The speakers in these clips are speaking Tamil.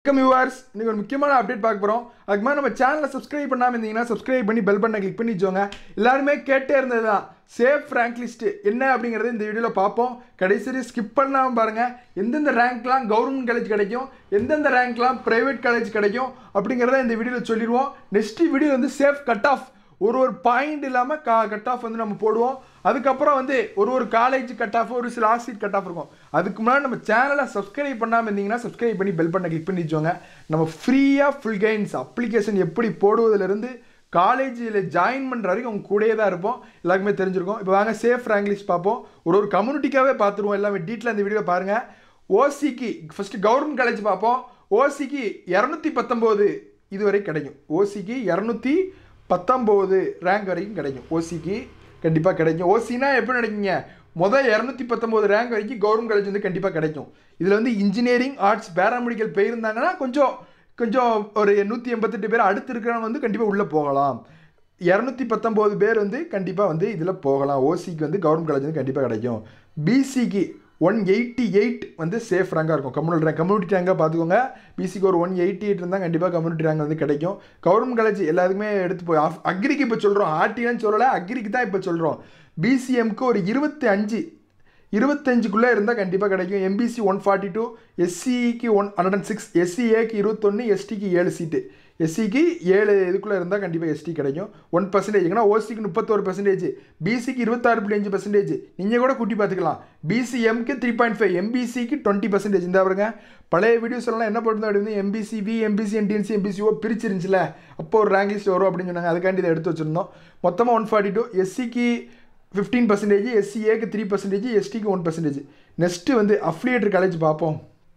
வணக்கம் வியூவர்ஸ் இன்னைக்கு ஒரு முக்கியமான அப்டேட் பார்க்க போகிறோம் அதுக்கு மாதிரி நம்ம சேனலை சப்ஸ்கிரைப் பண்ணாமல் இருந்தீங்கன்னா சப்ஸ்கிரைப் பண்ணி பெல் பட்டனை கிளிக் பண்ணி வச்சோங்க எல்லாருமே கேட்டே இருந்தது தான் சேஃப் ரேங்க் லிஸ்ட் என்ன அப்படிங்கிறத இந்த வீடியோவில் பார்ப்போம் கடைசி ஸ்கிப் பண்ணாமல் பாருங்கள் எந்தெந்த ரேங்க்லாம் கவர்மெண்ட் காலேஜ் கிடைக்கும் எந்தெந்த ரேங்க்லாம் ப்ரைவேட் காலேஜ் கிடைக்கும் அப்படிங்கிறத இந்த வீடியோவில் சொல்லிடுவோம் நெக்ஸ்ட் வீடியோ வந்து சேஃப் கட் ஆஃப் ஒரு ஒரு பாயிண்ட் இல்லாமல் கா கட் ஆஃப் வந்து நம்ம போடுவோம் அதுக்கப்புறம் வந்து ஒரு ஒரு காலேஜ் கட் ஆஃப் ஒரு சில லாஸ்ட் சீட் கட் ஆஃப் இருக்கும் அதுக்கு முன்னாடி நம்ம சேனலை சப்ஸ்கிரைப் பண்ணாமல் இருந்தீங்கன்னா சப்ஸ்கிரைப் பண்ணி பெல் பட்டனை கிளிக் பண்ணி வச்சோங்க நம்ம ஃப்ரீயாக ஃபுல் கைன்ஸ் அப்ளிகேஷன் எப்படி போடுவதிலிருந்து காலேஜில் ஜாயின் பண்ணுற வரைக்கும் அவங்க கூடயே தான் இருப்போம் எல்லாருக்குமே தெரிஞ்சிருக்கும் இப்போ வாங்க சேஃப் ரேங்க் லிஸ்ட் பார்ப்போம் ஒரு ஒரு கம்யூனிட்டிக்காகவே பார்த்துருவோம் எல்லாமே டீட்டெயில் அந்த வீடியோ பாருங்கள் ஓசிக்கு ஃபஸ்ட்டு கவர்மெண்ட் காலேஜ் பார்ப்போம் ஓசிக்கு இரநூத்தி பத்தொம்போது இதுவரை கிடைக்கும் ஓசிக்கு இரநூத்தி பத்தொம்போது ரேங்க் வரைக்கும் கிடைக்கும் ஓசிக்கு கண்டிப்பாக கிடைக்கும் ஓசினா எப்படி நினைக்கிங்க மொதல் இரநூத்தி பத்தொம்போது ரேங்க் வரைக்கும் கவர்மெண்ட் காலேஜ் வந்து கண்டிப்பாக கிடைக்கும் இதில் வந்து இன்ஜினியரிங் ஆர்ட்ஸ் பேராமெடிக்கல் போயிருந்தாங்கன்னா கொஞ்சம் கொஞ்சம் ஒரு நூற்றி எண்பத்தெட்டு பேர் அடுத்து இருக்கிறவங்க வந்து கண்டிப்பாக உள்ளே போகலாம் இரநூத்தி பத்தொம்போது பேர் வந்து கண்டிப்பாக வந்து இதில் போகலாம் ஓசிக்கு வந்து கவர்மெண்ட் காலேஜ் வந்து கண்டிப்பாக கிடைக்கும் பிசிக்கு ஒன் எயிட்டி எயிட் வந்து சேஃப் ரேங்காக இருக்கும் கம்யூனல் ரேங்க் கம்யூனிட்டி ரேங்காக பார்த்துக்கோங்க பிசிக்கு ஒரு ஒன் எயிட்டி எயிட் இருந்தால் கண்டிப்பாக கம்யூனிட்டி ரேங்க் வந்து கிடைக்கும் கவர்மெண்ட் காலேஜ் எல்லாத்துக்குமே எடுத்து போய் ஆஃப் அக்ரிக்கு இப்போ சொல்கிறோம் ஆர்டின்னு சொல்லலை அக்ரிக்கு தான் இப்போ சொல்கிறோம் பிசிஎம்க்கு ஒரு இருபத்தி அஞ்சு இருபத்தஞ்சுக்குள்ளே இருந்தால் கண்டிப்பாக கிடைக்கும் எம்பிசி ஒன் ஃபார்ட்டி டூ எஸ்சிக்கு ஒன் ஹண்ட்ரட் அண்ட் சிக்ஸ் எஸ்சிஏக்கு இருபத்தொன்று எஸ்டிக்கு ஏழு சீட்டு எஸ்சிக்கு ஏழு இதுக்குள்ளே இருந்தால் கண்டிப்பாக எஸ்டி கிடைக்கும் ஒன் பர்சன்டேஜ் ஏன்னா ஓசிக்கு முப்பத்தோரு பர்சன்டேஜ் பிசிக்கு இருபத்தாறு புள்ளி அஞ்சு பர்சன்டேஜ் நீங்கள் கூட கூட்டி பார்த்துக்கலாம் பிசிஎம்க்கு த்ரீ பாயிண்ட் ஃபைவ் எம்பிசிக்கு டுவெண்ட்டி பர்சன்டேஜ் இந்த பாருங்க பழைய வீடியோஸ் எல்லாம் என்ன போட்டு அப்படி வந்து MBC V MBC DNC MBCO பிரிச்சிருந்துச்சுல அப்போ ஒரு ரேங்க் லிஸ்ட் வரும் அப்படின்னு சொன்னாங்க அதுக்காண்டி இதை எடுத்து வச்சுருந்தோம் மொத்தமாக ஒன் ஃபார்ட்டி டூ எஸ்சிக்கு ஃபிஃப்டீன் பர்சன்டேஜ் எஸ்சிஏக்கு த்ரீ பர்சன்டேஜ் எஸ்டிக்கு ஒன் பர்சன்டேஜ் நெக்ஸ்ட்டு வந்து அஃப்லியேட்டர் காலேஜ் பார்ப்போம்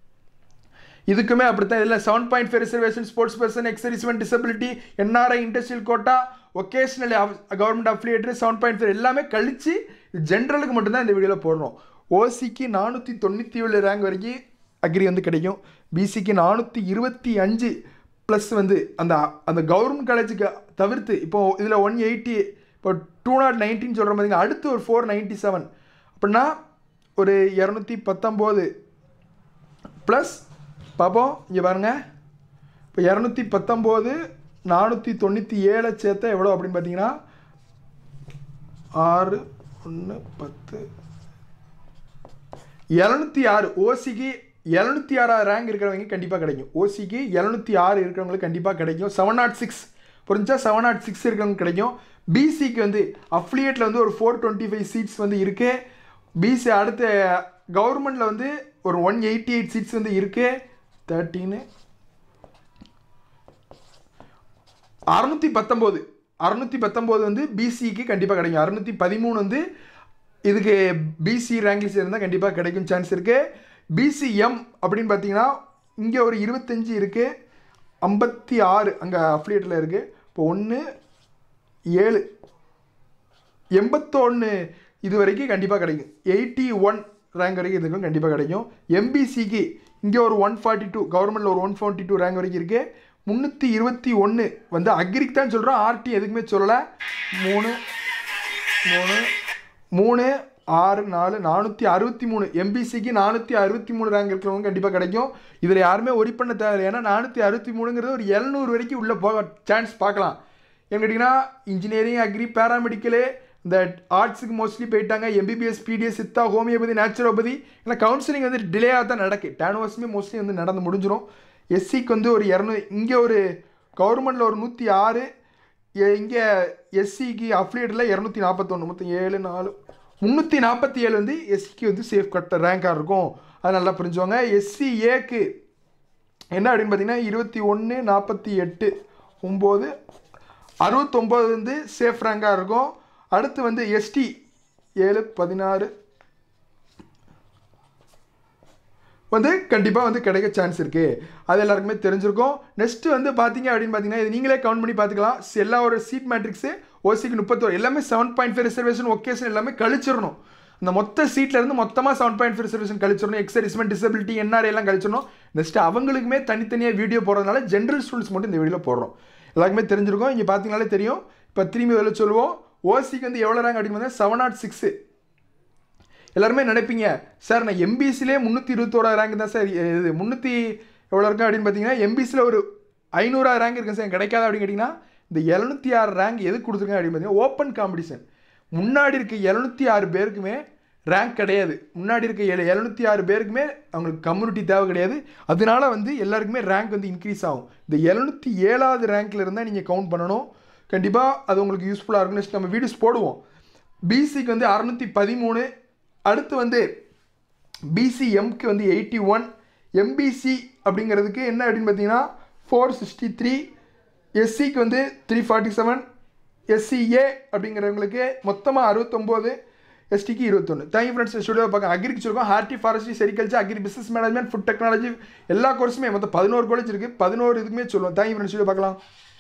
இதுக்குமே அப்படித்தான் இதில் seven point five reservation sports person exservicemen disability NRI industrial quota vocational government affiliated seven point five எல்லாமே கழித்து ஜென்ரலுக்கு மட்டும்தான் இந்த வீடியோவில் போடுறோம் ஓசிக்கு நானூற்றி தொண்ணூற்றி ஏழு ரேங்க் வரைக்கும் அக்ரி வந்து கிடைக்கும் பிசிக்கு நானூற்றி இருபத்தி அஞ்சு ப்ளஸ் வந்து அந்த அந்த கவர்மெண்ட் காலேஜுக்கு தவிர்த்து இப்போது இதில் ஒன் எயிட்டி இப்போ டூ நாட் நைன்டீன் சொல்கிற மாதிரி அடுத்து ஒரு ஃபோர் நைன்ட்டி செவன் அப்படின்னா ஒரு இரநூத்தி பத்தொம்போது ப்ளஸ் பார்ப்போம் இங்கே பாருங்கள் இப்போ இரநூத்தி பத்தொம்போது நானூற்றி தொண்ணூற்றி ஏழை சேர்த்தா எவ்வளோ அப்படின்னு பார்த்தீங்கன்னா ஆறு ஒன்று பத்து எழுநூற்றி ஆறு ஓசிக்கு எழுநூற்றி ஆறாவது ரேங்க் இருக்கிறவங்க கண்டிப்பாக கிடைக்கும் ஓசிக்கு எழுநூற்றி ஆறு இருக்கிறவங்களுக்கு கண்டிப்பாக கிடைக்கும் செவன் நாட் சிக்ஸ் புரிஞ்சா செவன் நாட் சிக்ஸ் இருக்கிறவங்க கிடைக்கும் பிசிக்கு வந்து அஃப்லியேட்டில் வந்து ஒரு ஃபோர் டுவெண்ட்டி ஃபைவ் சீட்ஸ் வந்து இருக்குது பிசி அடுத்த கவர்மெண்ட்டில் வந்து ஒரு ஒன் எயிட்டி எயிட் சீட்ஸ் வந்து இருக்குது தேர்ட்டீனு அறநூற்றி பத்தொம்போது அறநூற்றி பத்தொம்போது வந்து பிசிக்கு கண்டிப்பாக கிடைக்கும் அறநூற்றி பதிமூணு வந்து இதுக்கு பிசி ரேங்க் லிஸ்ட் இருந்தால் கண்டிப்பாக கிடைக்கும் சான்ஸ் இருக்குது பிசிஎம் அப்படின்னு பார்த்தீங்கன்னா இங்கே ஒரு இருபத்தஞ்சி இருக்குது ஐம்பத்தி ஆறு அங்கே அஃப்லியேட்டில் இருக்குது இப்போ ஒன்று ஏழு எண்பத்தொன்று இது வரைக்கும் கண்டிப்பாக கிடைக்கும் எயிட்டி ஒன் ரேங்க் வரைக்கும் இதுக்கும் கண்டிப்பாக கிடைக்கும் எம்பிசிக்கு இங்கே ஒரு ஒன் ஃபார்ட்டி டூ கவர்மெண்ட்டில் ஒரு ஒன் ஃபார்ட்டி டூ ரேங்க் வரைக்கும் இருக்குது முந்நூற்றி இருபத்தி ஒன்று வந்து அக்ரிக்கு தான் சொல்கிறோம் ஆர்டி எதுக்குமே சொல்லலை மூணு மூணு மூணு ஆறு நாலு நானூற்றி அறுபத்தி மூணு எம்பிசிக்கு நானூற்றி அறுபத்தி மூணு ரேங்க் இருக்கிறவங்க கண்டிப்பாக கிடைக்கும் இதில் யாருமே ஒரி பண்ண தேவை ஏன்னா நானூற்றி அறுபத்தி மூணுங்கிறது ஒரு எழுநூறு வரைக்கும் உள்ளே போக சான்ஸ் பார்க்கலாம் ஏன்னு கேட்டிங்கன்னா இன்ஜினியரிங் அக்ரி பேராமெடிக்கலு இந்த ஆர்ட்ஸுக்கு மோஸ்ட்லி போயிட்டாங்க MBBS BDS Siddha homeopathy naturopathy ஏன்னா கவுன்சிலிங் வந்து டிலேயாக தான் நடக்கு டேன் வருஷமே மோஸ்ட்லி வந்து நடந்து முடிஞ்சிடும் எஸ்சிக்கு வந்து ஒரு இரநூறு இங்கே ஒரு கவர்மெண்ட்டில் ஒரு நூற்றி ஆறு இங்கே எஸ்சிக்கு அஃப்லியேட்டில் இரநூத்தி நாற்பத்தொன்று மொத்தம் ஏழு நாலு முந்நூற்றி நாற்பத்தி ஏழு வந்து எஸ்சிக்கு வந்து சேஃப் கட்ட ரேங்காக இருக்கும் அது நல்லா புரிஞ்சுவாங்க எஸ்சி ஏக்கு என்ன அப்படின்னு பார்த்தீங்கன்னா இருபத்தி ஒன்று நாற்பத்தி எட்டு ஒம்பது அறுபத்தொம்போது வந்து சேஃப் ரேங்காக இருக்கும் அடுத்து வந்து எஸ்டி ஏழு பதினாறு வந்து கண்டிப்பாக வந்து கிடைக்க சான்ஸ் இருக்குது அது எல்லாருக்குமே தெரிஞ்சிருக்கும் நெக்ஸ்ட்டு வந்து பார்த்தீங்க அப்படின்னு பார்த்தீங்கன்னா இது நீங்களே கவுண்ட் பண்ணி பார்த்துக்கலாம் எல்லா ஒரு சீட் மேட்ரிக்ஸு ஓசிக்கு முப்பத்தோரு எல்லாமே seven point five reservation vocation எல்லாமே கழிச்சிடணும் இந்த மொத்த சீட்லேருந்து மொத்தமாக செவன் பாயிண்ட் ஃபைவ் ரிசர்வேஷன் கழிச்சிடணும் எக்ஸரிஸ்மெண்ட் டிசபிலிட்டி என்ஆர்ஐ எல்லாம் கழிச்சிடணும் நெக்ஸ்ட்டு அவங்களுக்குமே தனித்தனியாக வீடியோ போடுறதுனால ஜென்ரல் ஸ்டூடெண்ட்ஸ் மட்டும் இந்த வீடியோவில் போடுறோம் எல்லாருக்குமே தெரிஞ்சிருக்கும் இங்கே பார்த்தீங்கனாலே தெரியும் இப்போ திரும்பி இதில் சொல்லுவோம் ஓசிக்கு வந்து எவ்வளோ ரேங்க் அப்படின்னு பார்த்தா செவன் நாட் சிக்ஸு எல்லாருமே நினைப்பீங்க சார் நான் எம்பிசிலே முந்நூற்றி இருபத்தோரா ரேங்க் தான் சார் இது முந்நூற்றி எவ்வளோ இருக்கும் அப்படின்னு பார்த்தீங்கன்னா எம்பிசியில் ஒரு ஐநூறாவது ரேங்க் இருக்கு சார் கிடைக்காது அப்படின்னு கேட்டிங்கன்னா இந்த எழுநூற்றி ஆறு ரேங்க் எதுக்கு கொடுத்துருக்காங்க அப்படின்னு பார்த்தீங்கன்னா ஓப்பன் காம்படிஷன் முன்னாடி இருக்க எழுநூற்றி ஆறு பேருக்குமே ரேங்க் கிடையாது முன்னாடி இருக்க எழு எழுநூற்றி ஆறு பேருக்குமே அவங்களுக்கு கம்யூனிட்டி தேவை கிடையாது அதனால வந்து எல்லாருக்குமே ரேங்க் வந்து இன்க்ரீஸ் ஆகும் இந்த எழுநூற்றி ஏழாவது ரேங்க்கில் இருந்தால் நீங்கள் கவுண்ட் பண்ணணும் கண்டிப்பாக அது உங்களுக்கு யூஸ்ஃபுல்லாக இருக்கும் Next நம்ம வீடியோஸ் போடுவோம் பிசிக்கு வந்து அறநூற்றி பதிமூணு அடுத்து வந்து பிசிஎம்க்கு வந்து எயிட்டி ஒன் எம்பிசி அப்படிங்கிறதுக்கு என்ன அப்படின்னு பார்த்தீங்கன்னா ஃபோர் சிக்ஸ்டி த்ரீ எஸ்சிக்கு வந்து த்ரீ ஃபார்ட்டி செவன் எஸ்சிஏ அப்படிங்கிறவங்களுக்கு மொத்தமாக அறுபத்தொம்போது எஸ்டிக்கு இருபத்தொன்று தேங்க்யூ ஃப்ரெண்ட்ஸ் ஸ்டுடியோ பார்க்க அக்ரிகல்ச்சருக்கும் horti forestry sericulture agri business management food technology எல்லா கோர்ஸுமே மொத்தம் பதினோரு காலேஜ் இருக்குது பதினோரு இதுக்குமே சொல்லுவோம் தேங்க்யூ ஃப்ரெண்ட்ஸ் ஸ்டுடியோ பார்க்கலாம்